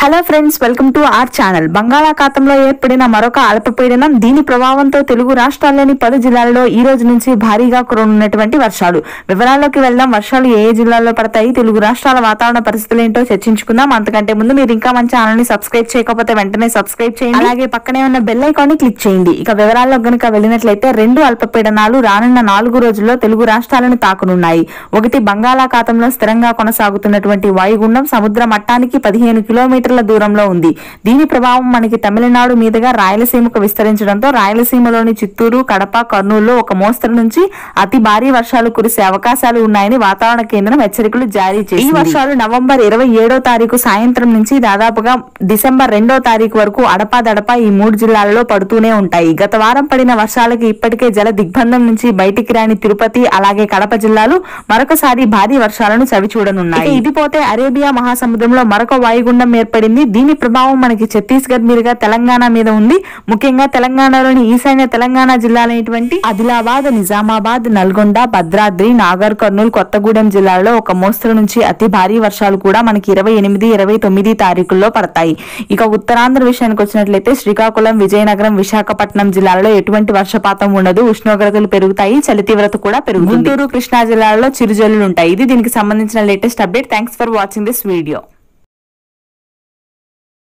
hello friends welcome to our channel బంగాళాఖాతంలో ఏర్పడిన మరొక అల్పపీడనం దీని ప్రభావంతో తెలుగు రాష్ట్రాల్లోని పలు జిల్లాల్లో ఈ రోజు నుంచి భారీగా కురనున్నటువంటి వర్షాలు వివరాల్లోకి వెళ్దాం వర్షాలు ఏ ఏ జిల్లాల్లో పడతాయి తెలుగు రాష్ట్రాల వాతావరణ పరిస్థితులు ఏంటో చర్చించుకుందాం అంతకంటే ముందు మీరు ఇంకా మన ఛానల్ ని సబ్స్క్రైబ్ చేయకపోతే వెంటనే సబ్స్క్రైబ్ చేయండి అలాగే పక్కనే ఉన్న బెల్ ఐకాన్ ని క్లిక్ చేయండి ఇక వివరాల్లో గనుక వెళ్ళినట్లయితే రెండు అల్పపీడనాలు రానున్న నాలుగు రోజుల్లో తెలుగు రాష్ట్రాలను తాకనున్నాయి ఒకటి బంగాళాఖాతంలో స్థిరంగా కొనసాగుతున్నటువంటి వాయుగుండం సముద్ర మట్టానికి పదిహేను కిలోమీటర్ల దూరంలో ఉంది దీని ప్రభావం మనకి తమిళనాడు మీదుగా రాయలసీమకు విస్తరించడంతో రాయలసీమలోని చిత్తూరు కడప కర్నూలులో ఒక మోస్తరు నుంచి అతి భారీ వర్షాలు కురిసే అవకాశాలు ఉన్నాయని వాతావరణ కేంద్రం హెచ్చరికలు జారీ చేసింది ఈ వర్షాలు నవంబర్ ఇరవై ఏడో తారీఖు సాయంత్రం నుంచి దాదాపుగా డిసెంబర్ రెండో తారీఖు వరకు అడపాదడపా ఈ మూడు జిల్లాలలో పడుతూనే ఉంటాయి గత వారం పడిన వర్షాలకి ఇప్పటికే జల దిగ్బంధం నుంచి బయటికి రాని తిరుపతి అలాగే కడప జిల్లాలు మరొకసారి భారీ వర్షాలను చవిచూడనున్నాయి ఇక ఇది పోతే అరేబియా మహాసముద్రంలో మరొక వాయుగుండం ఏర్పడింది దీని ప్రభావం మనకి ఛత్తీస్గఢ్ మీదుగా తెలంగాణ మీద ఉంది ముఖ్యంగా తెలంగాణలోని ఈశాన్య తెలంగాణ జిల్లాలైనటువంటి ఆదిలాబాద్ నిజామాబాద్ నల్గొండ భద్రాద్రి నాగర్ కర్నూలు కొత్తగూడెం జిల్లాల్లో ఒక మోస్తరు నుంచి అతి భారీ వర్షాలు కూడా మనకి ఇరవై ఎనిమిది ఇరవై తొమ్మిది తారీఖుల్లో పడతాయి ఇక ఉత్తరాంధ్ర విషయానికి వచ్చినట్లయితే శ్రీకాకుళం విజయనగరం విశాఖపట్నం జిల్లాల్లో ఎటువంటి వర్షపాతం ఉండదు ఉష్ణోగ్రతలు పెరుగుతాయి చలి తీవ్రత కూడా పెరుగుతుంది గుంటూరు కృష్ణా జిల్లాల్లో చిరుజల్లులు ఉంటాయి ఇది దీనికి సంబంధించిన latest update thanks for watching this video